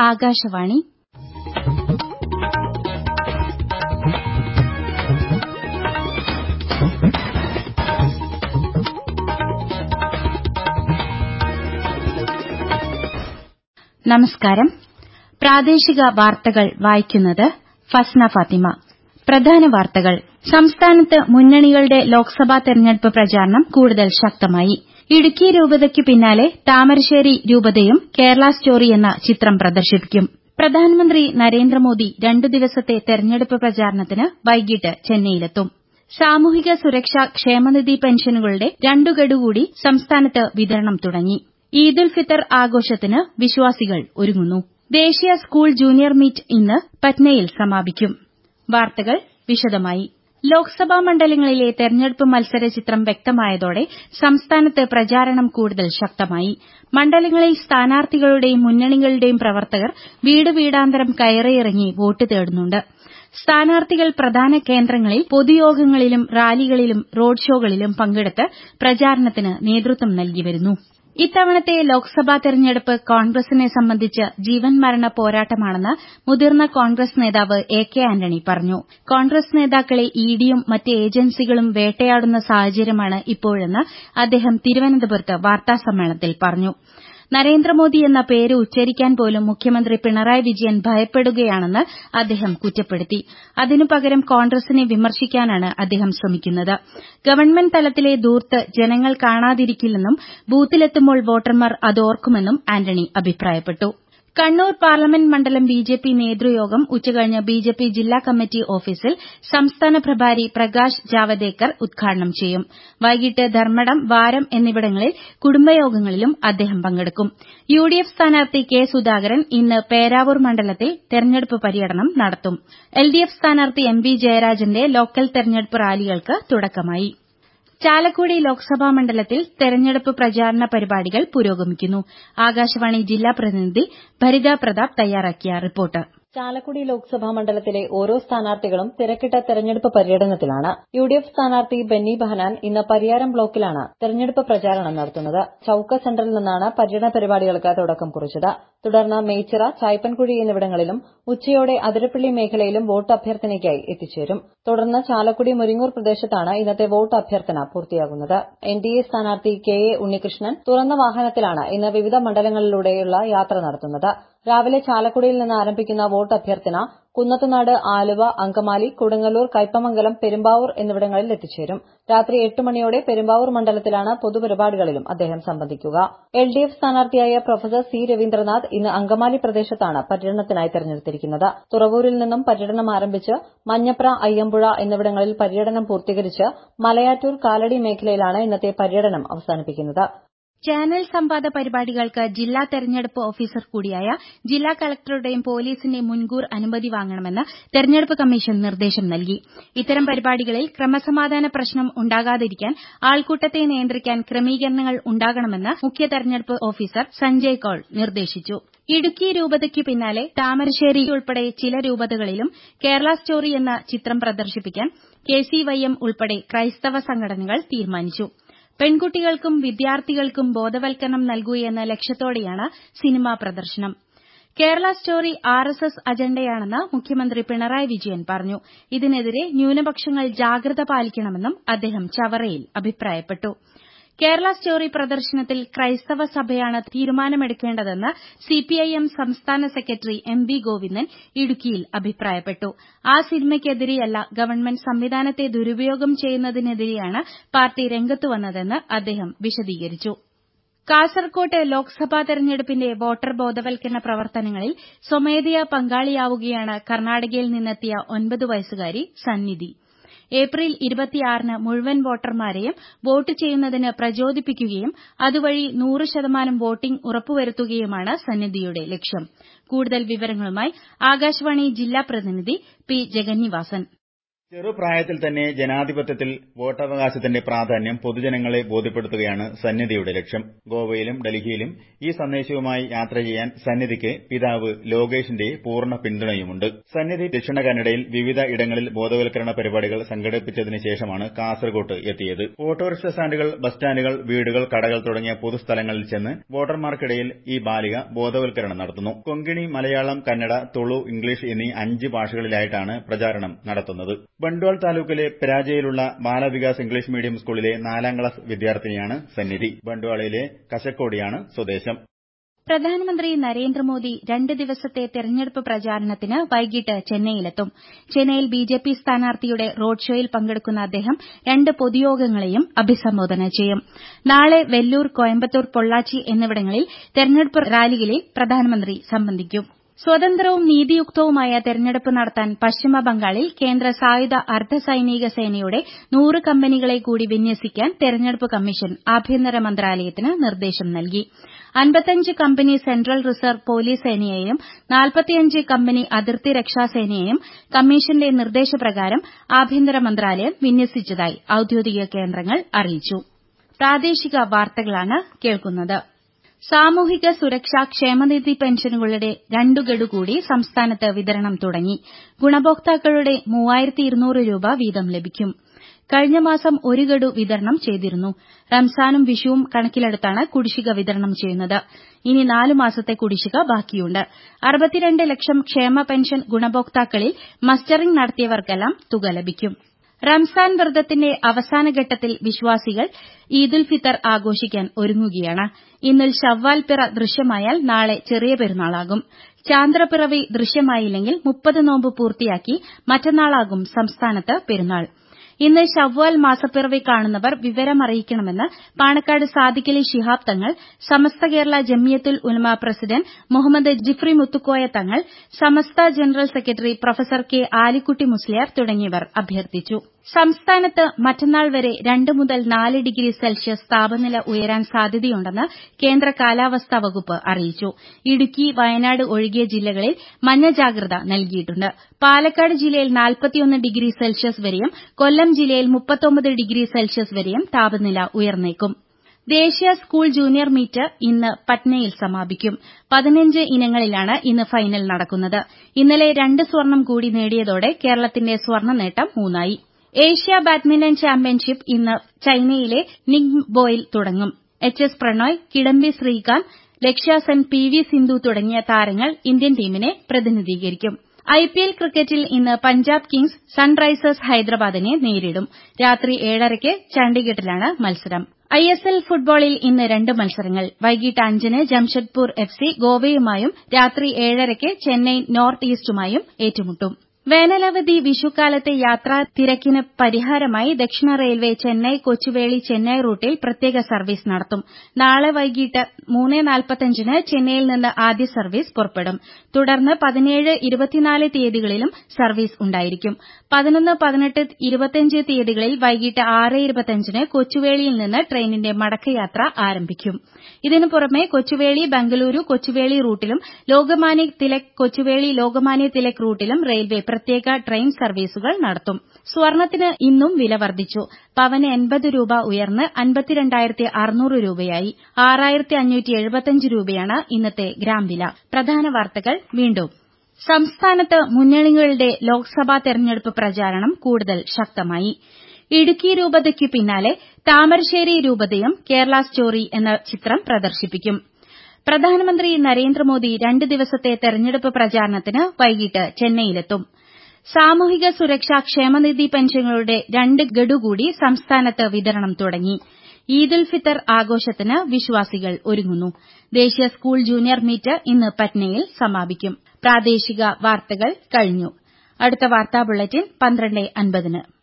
ആകാശവാണി നമസ്കാരം പ്രാദേശിക വാർത്തകൾ വായിക്കുന്നത് ഫസ്ന ഫാത്തിമ പ്രധാന വാർത്തകൾ സംസ്ഥാനത്ത് മുന്നണികളുടെ ലോക്സഭാ തെരഞ്ഞെടുപ്പ് പ്രചാരണം കൂടുതൽ ശക്തമായി ഇടുക്കി രൂപതയ്ക്ക് പിന്നാലെ താമരശ്ശേരി രൂപതയും കേരള സ്റ്റോറി എന്ന ചിത്രം പ്രദർശിപ്പിക്കും പ്രധാനമന്ത്രി നരേന്ദ്രമോദി രണ്ടു ദിവസത്തെ തെരഞ്ഞെടുപ്പ് പ്രചാരണത്തിന് വൈകിട്ട് ചെന്നൈയിലെത്തും സാമൂഹിക സുരക്ഷാ ക്ഷേമനിധി പെൻഷനുകളുടെ രണ്ടു ഗഡു കൂടി സംസ്ഥാനത്ത് വിതരണം തുടങ്ങി ഈദുൽ ഫിത്തർ ആഘോഷത്തിന് വിശ്വാസികൾ ഒരുങ്ങുന്നു ദേശീയ സ്കൂൾ ജൂനിയർ മീറ്റ് ഇന്ന് പറ്റ്നയിൽ സമാപിക്കും വാർത്തകൾ വിശദമായി ലോക്സഭാ മണ്ഡലങ്ങളിലെ തെരഞ്ഞെടുപ്പ് മത്സര ചിത്രം വ്യക്തമായതോടെ സംസ്ഥാനത്ത് പ്രചാരണം കൂടുതൽ ശക്തമായി മണ്ഡലങ്ങളിൽ സ്ഥാനാർത്ഥികളുടെയും മുന്നണികളുടെയും പ്രവർത്തകർ വീട് വീടാന്തരം കയറിയിറങ്ങി വോട്ട് തേടുന്നുണ്ട് സ്ഥാനാർത്ഥികൾ പ്രധാന കേന്ദ്രങ്ങളിൽ പൊതുയോഗങ്ങളിലും റാലികളിലും റോഡ് ഷോകളിലും പങ്കെടുത്ത് പ്രചാരണത്തിന് നേതൃത്വം നൽകിവരുന്നു ഇത്തവണത്തെ ലോക്സഭാ തെരഞ്ഞെടുപ്പ് കോൺഗ്രസിനെ സംബന്ധിച്ച് ജീവൻ മരണ പോരാട്ടമാണെന്ന് മുതിർന്ന കോൺഗ്രസ് നേതാവ് എ കെ ആന്റണി പറഞ്ഞു കോൺഗ്രസ് നേതാക്കളെ ഇഡിയും മറ്റ് ഏജൻസികളും വേട്ടയാടുന്ന സാഹചര്യമാണ് ഇപ്പോഴെന്ന് അദ്ദേഹം തിരുവനന്തപുരത്ത് വാർത്താസമ്മേളനത്തിൽ പറഞ്ഞു നരേന്ദ്രമോദി എന്ന പേര് ഉച്ചരിക്കാൻ പോലും മുഖ്യമന്ത്രി പിണറായി വിജയൻ ഭയപ്പെടുകയാണെന്ന് അദ്ദേഹം കുറ്റപ്പെടുത്തി അതിനു പകരം കോൺഗ്രസിനെ വിമർശിക്കാനാണ് അദ്ദേഹം ശ്രമിക്കുന്നത് ഗവൺമെന്റ് തലത്തിലെ ധൂർത്ത് ജനങ്ങൾ കാണാതിരിക്കില്ലെന്നും ബൂത്തിലെത്തുമ്പോൾ വോട്ടർമാർ അതോർക്കുമെന്നും ആന്റണി അഭിപ്രായപ്പെട്ടു കണ്ണൂർ പാർലമെന്റ് മണ്ഡലം ബിജെപി നേതൃയോഗം ഉച്ചകഴിഞ്ഞ് ബിജെപി ജില്ലാ കമ്മിറ്റി ഓഫീസിൽ സംസ്ഥാന പ്രഭാരി പ്രകാശ് ജാവദേക്കർ ഉദ്ഘാടനം ചെയ്യും വൈകിട്ട് ധർമ്മടം വാരം എന്നിവിടങ്ങളിൽ കുടുംബയോഗങ്ങളിലും അദ്ദേഹം പങ്കെടുക്കും യുഡിഎഫ് സ്ഥാനാർത്ഥി കെ സുധാകരൻ ഇന്ന് പേരാവൂർ മണ്ഡലത്തിൽ തെരഞ്ഞെടുപ്പ് പര്യടനം നടത്തും എൽഡിഎഫ് സ്ഥാനാർത്ഥി എം വി ജയരാജന്റെ ലോക്കൽ തെരഞ്ഞെടുപ്പ് റാലികൾക്ക് തുടക്കമായി ചാലക്കുടി ലോക്സഭാ മണ്ഡലത്തിൽ തെരഞ്ഞെടുപ്പ് പ്രചാരണ പരിപാടികൾ പുരോഗമിക്കുന്നു ആകാശവാണി ജില്ലാ പ്രതിനിധി ഭരിത പ്രതാപ് തയ്യാറാക്കിയ റിപ്പോർട്ട് ചാലക്കുടി ലോക്സഭാ മണ്ഡലത്തിലെ ഓരോ സ്ഥാനാർത്ഥികളും തിരക്കിട്ട തെരഞ്ഞെടുപ്പ് പര്യടനത്തിലാണ് യു ഡി എഫ് സ്ഥാനാർത്ഥി ബെന്നി ബഹനാൻ ഇന്ന് പരിയാരം ബ്ലോക്കിലാണ് തെരഞ്ഞെടുപ്പ് പ്രചാരണം നടത്തുന്നത് ചൌക്ക സെന്ററിൽ നിന്നാണ് പര്യടന പരിപാടികൾക്ക് തുടക്കം കുറിച്ചത് തുടർന്ന് മേച്ചിറ ചായ്പൻകുഴി എന്നിവിടങ്ങളിലും ഉച്ചയോടെ അതിരപ്പള്ളി മേഖലയിലും വോട്ട് അഭ്യർത്ഥനയ്ക്കായി എത്തിച്ചേരും തുടർന്ന് ചാലക്കുടി മുരിങ്ങൂർ പ്രദേശത്താണ് ഇന്നത്തെ വോട്ട് അഭ്യർത്ഥന പൂർത്തിയാകുന്നത് എൻ ഡി എ സ്ഥാനാർത്ഥി കെ എ ഉണ്ണികൃഷ്ണൻ തുറന്ന വാഹനത്തിലാണ് ഇന്ന് വിവിധ മണ്ഡലങ്ങളിലൂടെയുള്ള യാത്ര നടത്തുന്നത് രാവിലെ ചാലക്കുടിയിൽ നിന്ന് ആരംഭിക്കുന്ന വോട്ട് അഭ്യർത്ഥന കുന്നത്തുനാട് ആലുവ അങ്കമാലി കൊടുങ്ങല്ലൂർ കയ്പമംഗലം പെരുമ്പാവൂർ എന്നിവിടങ്ങളിൽ എത്തിച്ചേരും രാത്രി എട്ട് മണിയോടെ പെരുമ്പാവൂർ മണ്ഡലത്തിലാണ് പൊതുപരിപാടികളിലും അദ്ദേഹം സംബന്ധിക്കുക എൽ ഡി എഫ് സ്ഥാനാർത്ഥിയായ പ്രൊഫസർ സി രവീന്ദ്രനാഥ് ഇന്ന് അങ്കമാലി പ്രദേശത്താണ് പര്യടനത്തിനായി തെരഞ്ഞെടുത്തിരിക്കുന്നത് തുറവൂരിൽ നിന്നും പര്യടനം ആരംഭിച്ച് മഞ്ഞപ്ര അയ്യമ്പുഴ എന്നിവിടങ്ങളിൽ പര്യടനം പൂർത്തീകരിച്ച് മലയാറ്റൂർ കാലടി മേഖലയിലാണ് ഇന്നത്തെ പര്യടനം അവസാനിപ്പിക്കുന്നത് ചാനൽ സംവാദ പരിപാടികൾക്ക് ജില്ലാ തെരഞ്ഞെടുപ്പ് ഓഫീസർ കൂടിയായ ജില്ലാ കളക്ടറുടെയും പോലീസിന്റെയും മുൻകൂർ അനുമതി വാങ്ങണമെന്ന് തെരഞ്ഞെടുപ്പ് കമ്മീഷൻ നിർദ്ദേശം നൽകി ഇത്തരം പരിപാടികളിൽ ക്രമസമാധാന പ്രശ്നം ഉണ്ടാകാതിരിക്കാൻ ആൾക്കൂട്ടത്തെ നിയന്ത്രിക്കാൻ ക്രമീകരണങ്ങൾ ഉണ്ടാകണമെന്ന് മുഖ്യ തെരഞ്ഞെടുപ്പ് ഓഫീസർ സഞ്ജയ് കൌൾ നിർദ്ദേശിച്ചു ഇടുക്കി രൂപതയ്ക്ക് പിന്നാലെ താമരശ്ശേരി ഉൾപ്പെടെ ചില രൂപതകളിലും കേരള സ്റ്റോറി എന്ന ചിത്രം പ്രദർശിപ്പിക്കാൻ കെസിവൈഎം ഉൾപ്പെടെ ക്രൈസ്തവ സംഘടനകൾ തീരുമാനിച്ചു പെൺകുട്ടികൾക്കും വിദ്യാർത്ഥികൾക്കും ബോധവൽക്കരണം നൽകുകയെന്ന ലക്ഷ്യത്തോടെയാണ് സിനിമാ പ്രദർശനം Kerala story R S S അജണ്ടയാണെന്ന് മുഖ്യമന്ത്രി പിണറായി വിജയൻ പറഞ്ഞു ഇതിനെതിരെ ന്യൂനപക്ഷങ്ങൾ ജാഗ്രത പാലിക്കണമെന്നും അദ്ദേഹം ചവറയിൽ അഭിപ്രായപ്പെട്ടു കേരള സ്റ്റോറി പ്രദർശനത്തിൽ ക്രൈസ്തവ സഭയാണ് തീരുമാനമെടുക്കേണ്ടതെന്ന് സിപിഐഎം സംസ്ഥാന സെക്രട്ടറി എം വി ഗോവിന്ദൻ ഇടുക്കിയിൽ അഭിപ്രായപ്പെട്ടു ആ സിനിമയ്ക്കെതിരെയല്ല ഗവൺമെന്റ് സംവിധാനത്തെ ദുരുപയോഗം ചെയ്യുന്നതിനെതിരെയാണ് പാർട്ടി രംഗത്തുവന്നതെന്ന് അദ്ദേഹം വിശദീകരിച്ചു കാസർകോട്ട് ലോക്സഭാ തെരഞ്ഞെടുപ്പിന്റെ വോട്ടർ ബോധവൽക്കരണ പ്രവർത്തനങ്ങളിൽ സ്വമേധയാ പങ്കാളിയാവുകയാണ് കർണാടകയിൽ നിന്നെത്തിയ ഒൻപത് വയസ്സുകാരി സന്നിധി ഏപ്രിൽ ഇരുപത്തിയാറിന് മുഴുവൻ വോട്ടർമാരെയും വോട്ട് ചെയ്യുന്നതിന് പ്രചോദിപ്പിക്കുകയും അതുവഴി നൂറ് ശതമാനം വോട്ടിംഗ് ഉറപ്പുവരുത്തുകയുമാണ് സന്നിധിയുടെ ലക്ഷ്യം കൂടുതൽ വിവരങ്ങളുമായി ആകാശവാണി ജില്ലാ പ്രതിനിധി പി ജഗന്നിവാസൻ ചെറുപ്രായത്തിൽ തന്നെ ജനാധിപത്യത്തിൽ വോട്ടവകാശത്തിന്റെ പ്രാധാന്യം പൊതുജനങ്ങളെ ബോധ്യപ്പെടുത്തുകയാണ് സന്നിധിയുടെ ലക്ഷ്യം ഗോവയിലും ഡൽഹിയിലും ഈ സന്ദേശവുമായി യാത്ര ചെയ്യാൻ സന്നിധിക്ക് പിതാവ് ലോകേഷിന്റെ പൂർണ്ണ പിന്തുണയുമുണ്ട് സന്നിധി ദക്ഷിണ കന്നഡയിൽ വിവിധ ഇടങ്ങളിൽ ബോധവൽക്കരണ പരിപാടികൾ സംഘടിപ്പിച്ചതിന് ശേഷമാണ് കാസർകോട്ട് എത്തിയത് ഓട്ടോറിക്ഷ സ്റ്റാൻഡുകൾ ബസ് സ്റ്റാൻഡുകൾ വീടുകൾ കടകൾ തുടങ്ങിയ പൊതുസ്ഥലങ്ങളിൽ ചെന്ന് വോട്ടർമാർക്കിടയിൽ ഈ ബാലിക ബോധവൽക്കരണം നടത്തുന്നു കൊങ്കിണി മലയാളം കന്നഡ തുളു ഇംഗ്ലീഷ് എന്നീ അഞ്ച് ഭാഷകളിലായിട്ടാണ് പ്രചാരണം നടത്തുന്നത് ബണ്ട്വാൾ താലൂക്കിലെ പരാജയിലുള്ള ബാലവികാസ് ഇംഗ്ലീഷ് മീഡിയം സ്കൂളിലെ നാലാം ക്ലാസ് വിദ്യാർത്ഥിനിയാണ് സന്നിധി ബണ്ട്വാളയിലെ കശക്കോടിയാണ് സ്വദേശം പ്രധാനമന്ത്രി നരേന്ദ്രമോദി രണ്ട് ദിവസത്തെ തെരഞ്ഞെടുപ്പ് പ്രചാരണത്തിന് വൈകിട്ട് ചെന്നൈയിലെത്തും ചെന്നൈയിൽ ബിജെപി സ്ഥാനാർത്ഥിയുടെ റോഡ് ഷോയിൽ പങ്കെടുക്കുന്ന അദ്ദേഹം രണ്ട് പൊതുയോഗങ്ങളെയും അഭിസംബോധന ചെയ്യും നാളെ വെല്ലൂർ കോയമ്പത്തൂർ പൊള്ളാച്ചി എന്നിവിടങ്ങളിൽ തെരഞ്ഞെടുപ്പ് റാലികളിൽ പ്രധാനമന്ത്രി സംബന്ധിക്കും സ്വതന്ത്രവും നീതിയുക്തവുമായ തെരഞ്ഞെടുപ്പ് നടത്താൻ പശ്ചിമ ബംഗാളിൽ കേന്ദ്ര സായുധ അർദ്ധസൈനിക സേനയുടെ നൂറ് കമ്പനികളെ കൂടി വിന്യസിക്കാൻ തെരഞ്ഞെടുപ്പ് കമ്മീഷൻ ആഭ്യന്തര മന്ത്രാലയത്തിന് നിർദ്ദേശം നൽകി അൻപത്തഞ്ച് കമ്പനി സെൻട്രൽ റിസർവ് പോലീസ് സേനയെയും നാൽപ്പത്തിയഞ്ച് കമ്പനി അതിർത്തി രക്ഷാസേനയെയും കമ്മീഷന്റെ നിർദ്ദേശപ്രകാരം ആഭ്യന്തര മന്ത്രാലയം വിന്യസിച്ചതായി ഔദ്യോഗിക കേന്ദ്രങ്ങൾ അറിയിച്ചു പ്രാദേശിക വാർത്തകളാണ് കേൾക്കുന്നത് സാമൂഹിക സുരക്ഷാ ക്ഷേമനിധി പെൻഷനുകളുടെ രണ്ടു ഗഡു കൂടി സംസ്ഥാനത്ത് വിതരണം തുടങ്ങി ഗുണഭോക്താക്കളുടെ മൂവായിരത്തി ഇരുന്നൂറ് രൂപ വീതം ലഭിക്കും കഴിഞ്ഞ മാസം ഒരു ഗഡു വിതരണം ചെയ്തിരുന്നു റംസാനും വിഷുവും കണക്കിലെടുത്താണ് കുടിശ്ശിക വിതരണം ചെയ്യുന്നത് ഇനി നാലു മാസത്തെ കുടിശ്ശിക ബാക്കിയുണ്ട് അറുപത്തിരണ്ട് ലക്ഷം ക്ഷേമ പെൻഷൻ ഗുണഭോക്താക്കളിൽ മസ്റ്ററിംഗ് നടത്തിയവർക്കെല്ലാം തുക ലഭിക്കും റംസാൻ വ്രതത്തിന്റെ അവസാനഘട്ടത്തിൽ വിശ്വാസികൾ ഈദുൽ ഫിത്തർ ആഘോഷിക്കാൻ ഒരുങ്ങുകയാണ് ഇന്നിൽ ഷവ്വാൽ പിറ ദൃശ്യമായാൽ നാളെ ചെറിയ പെരുന്നാളാകും ചാന്ദ്രപ്പിറവി ദൃശ്യമായില്ലെങ്കിൽ മുപ്പത് നോമ്പ് പൂർത്തിയാക്കി മറ്റന്നാളാകും സംസ്ഥാനത്ത് പെരുന്നാൾ ഇന്ന് ഷവ്വാൽ മാസപ്പിറവി കാണുന്നവർ വിവരമറിയിക്കണമെന്ന് Panakkad Sadiqali Shihab Thangal Samastha Kerala Jamiyyathul Ulama president Muhammad Jifri Muthukoya Thangal Samastha general secretary professor K Alikutty Musliyar തുടങ്ങിയവർ അഭ്യർത്ഥിച്ചു സംസ്ഥാനത്ത് മറ്റന്നാൾ വരെ രണ്ട് മുതൽ നാല് ഡിഗ്രി സെൽഷ്യസ് താപനില ഉയരാൻ സാധ്യതയുണ്ടെന്ന് കേന്ദ്ര കാലാവസ്ഥാ വകുപ്പ് അറിയിച്ചു ഇടുക്കി വയനാട് ഒഴികെ ജില്ലകളിൽ മഞ്ഞ ജാഗ്രത നൽകിയിട്ടുണ്ട് പാലക്കാട് ജില്ലയിൽ നാൽപ്പത്തിയൊന്ന് ഡിഗ്രി സെൽഷ്യസ് വരെയും കൊല്ലം ജില്ലയിൽ മുപ്പത്തൊമ്പത് ഡിഗ്രി സെൽഷ്യസ് വരെയും താപനില ഉയർന്നേക്കും ദേശീയ സ്കൂൾ ജൂനിയർ മീറ്റ് ഇന്ന് പട്നയിൽ സമാപിക്കും പതിനഞ്ച് ഇനങ്ങളിലാണ് ഇന്ന് ഫൈനൽ നടക്കുന്നത് ഇന്നലെ രണ്ട് സ്വർണം കൂടി നേടിയതോടെ കേരളത്തിന്റെ സ്വർണ്ണ നേട്ടം മൂന്നായി ഏഷ്യ ബാഡ്മിന്റൺ ചാമ്പ്യൻഷിപ്പ് ഇന്ന് ചൈനയിലെ നിങ്ബോയിൽ തുടങ്ങും H S Prannoy Kidambi Srikanth Lakshya Sen P V Sindhu തുടങ്ങിയ താരങ്ങൾ ഇന്ത്യൻ ടീമിനെ പ്രതിനിധീകരിക്കും ഐപിഎൽ ക്രിക്കറ്റിൽ ഇന്ന് പഞ്ചാബ് കിങ്സ് സൺറൈസേഴ്സ് ഹൈദരാബാദിനെ നേരിടും രാത്രി ഏഴരയ്ക്ക് ചണ്ഡിഗഡിലാണ് മത്സരം ഐഎസ്എൽ ഫുട്ബോളിൽ ഇന്ന് രണ്ട് മത്സരങ്ങൾ വൈകിട്ട് അഞ്ചിന് ജംഷഡ്പൂർ എഫ്സി ഗോവയുമായും രാത്രി ഏഴരയ്ക്ക് ചെന്നൈ നോർത്ത് ഈസ്റ്റുമായും ഏറ്റുമുട്ടും വേനലവധി വിഷുക്കാലത്തെ യാത്രാ തിരക്കിന് പരിഹാരമായി ദക്ഷിണ റെയിൽവേ ചെന്നൈ കൊച്ചുവേളി ചെന്നൈ റൂട്ടിൽ പ്രത്യേക സർവീസ് നടത്തും നാളെ വൈകിട്ട് മൂന്ന് നാൽപ്പത്തഞ്ചിന് ചെന്നൈയിൽ നിന്ന് ആദ്യ സർവീസ് പുറപ്പെടും തുടർന്ന് പതിനേഴ് ഇരുപത്തിനാല് തീയതികളിലും സർവീസ് ഉണ്ടായിരിക്കും പതിനൊന്ന് പതിനെട്ട് ഇരുപത്തിയഞ്ച് തീയതികളിൽ വൈകിട്ട് ആറ് ഇരുപത്തിയഞ്ചിന് കൊച്ചുവേളിയിൽ നിന്ന് ട്രെയിനിന്റെ മടക്കയാത്ര ആരംഭിക്കും ഇതിനു പുറമെ കൊച്ചുവേളി ബംഗളൂരു കൊച്ചുവേളി റൂട്ടിലും ലോകമാന്യ തിലക് കൊച്ചുവേളി ലോകമാന്യ തിലക് റൂട്ടിലും റെയിൽവേ പ്രത്യേക ട്രെയിൻ സർവീസുകൾ നടത്തും സ്വർണത്തിന് ഇന്നും വില വർദ്ധിച്ചു പവന് എൺപത് രൂപ ഉയർന്ന് അൻപത്തിരണ്ടായിരത്തി അറുന്നൂറ് രൂപയായി ആറായിരത്തി അഞ്ഞൂറ്റി എഴുപത്തിയഞ്ച് രൂപയാണ് ഇന്നത്തെ ഗ്രാം വില പ്രധാന വാർത്തകൾ വീണ്ടും സംസ്ഥാനത്ത് മുന്നണികളുടെ ലോക്സഭാ തെരഞ്ഞെടുപ്പ് പ്രചാരണം കൂടുതൽ ശക്തമായി ഇടുക്കി രൂപതയ്ക്കു പിന്നാലെ താമരശ്ശേരി രൂപതയും കേരള സ്റ്റോറി എന്ന ചിത്രം പ്രദർശിപ്പിക്കും പ്രധാനമന്ത്രി നരേന്ദ്രമോദി രണ്ട് ദിവസത്തെ തെരഞ്ഞെടുപ്പ് പ്രചാരണത്തിന് വൈകിട്ട് ചെന്നൈയിലെത്തും സാമൂഹിക സുരക്ഷാ ക്ഷേമനിധി പെൻഷനുകളുടെ രണ്ട് ഗഡു കൂടി സംസ്ഥാനത്ത് വിതരണം തുടങ്ങി ഈദുൽ ഫിത്തർ ആഘോഷത്തിന് വിശ്വാസികൾ ഒരുങ്ങുന്നു ദേശീയ സ്കൂൾ ജൂനിയർ മീറ്റ് ഇന്ന് പറ്റ്നയിൽ സമാപിക്കും പ്രാദേശിക വാർത്തകൾ കഴിഞ്ഞു അടുത്ത വാർത്താ ബുള്ളറ്റിൻ പന്ത്രണ്ട് അൻപതിന്